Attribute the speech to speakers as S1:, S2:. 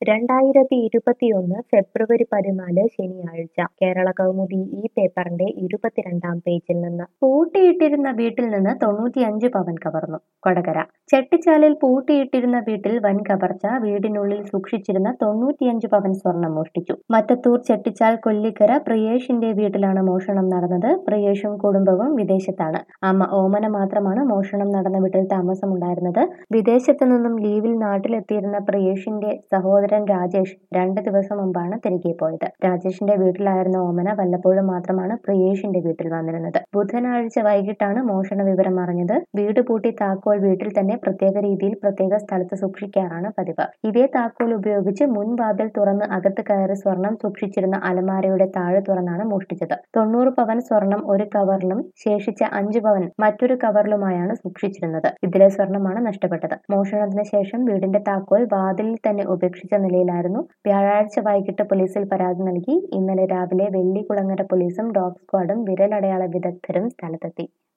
S1: രണ്ടായിരത്തി ഇരുപത്തിയൊന്ന് ഫെബ്രുവരി പതിനാല് ശനിയാഴ്ച കേരള കൗമുദി ഈ പേപ്പറിന്റെ ഇരുപത്തിരണ്ടാം പേജിൽ നിന്ന് പൂട്ടിയിട്ടിരുന്ന വീട്ടിൽ നിന്ന് തൊണ്ണൂറ്റിയഞ്ച് പവൻ കവർന്നു കൊടകര ചെട്ടിച്ചാലിൽ പൂട്ടിയിട്ടിരുന്ന വീട്ടിൽ വൻ കവർച്ച വീടിനുള്ളിൽ സൂക്ഷിച്ചിരുന്ന തൊണ്ണൂറ്റിയഞ്ച് പവൻ സ്വർണം മോഷ്ടിച്ചു മറ്റത്തൂർ ചെട്ടിച്ചാൽ കൊല്ലിക്കര പ്രിയേഷിന്റെ വീട്ടിലാണ് മോഷണം നടന്നത് പ്രിയേഷും കുടുംബവും വിദേശത്താണ് അമ്മ ഓമന മാത്രമാണ് മോഷണം നടന്ന വീട്ടിൽ താമസമുണ്ടായിരുന്നത് വിദേശത്തു നിന്നും ലീവിൽ നാട്ടിലെത്തിയിരുന്ന പ്രിയേഷിന്റെ സഹോദരൻ രാജേഷ് രണ്ട് ദിവസം മുമ്പാണ് തിരികെ പോയത് രാജേഷിന്റെ വീട്ടിലായിരുന്ന ഓമന വല്ലപ്പോഴും മാത്രമാണ് പ്രിയേഷിന്റെ വീട്ടിൽ വന്നിരുന്നത് ബുധനാഴ്ച വൈകിട്ടാണ് മോഷണ വിവരം അറിഞ്ഞത് വീട് പൂട്ടി താക്കോൽ വീട്ടിൽ തന്നെ പ്രത്യേക രീതിയിൽ പ്രത്യേക സ്ഥലത്ത് സൂക്ഷിക്കാറാണ് പതിവ് ഇതേ താക്കോൽ ഉപയോഗിച്ച് മുൻവാതിൽ തുറന്ന് അകത്ത് കയറി സ്വർണം സൂക്ഷിച്ചിരുന്ന അലമാരയുടെ താഴെ തുറന്നാണ് മോഷ്ടിച്ചത് തൊണ്ണൂറ് പവൻ സ്വർണം ഒരു കവറിലും ശേഷിച്ച അഞ്ച് പവൻ മറ്റൊരു കവറിലുമായാണ് സൂക്ഷിച്ചിരുന്നത് ഇതിലെ സ്വർണമാണ് നഷ്ടപ്പെട്ടത് മോഷണത്തിന് ശേഷം വീടിന്റെ താക്കോൽ വാതിലിൽ തന്നെ ഉപേക്ഷിച്ച നിലയിലായിരുന്നു വ്യാഴാഴ്ച വൈകിട്ട് പോലീസിൽ പരാതി നൽകി ഇന്നലെ രാവിലെ വെള്ളിക്കുളങ്ങര പോലീസും ഡോഗ് സ്ക്വാഡും വിരലടയാള വിദഗ്ധരും സ്ഥലത്തെത്തി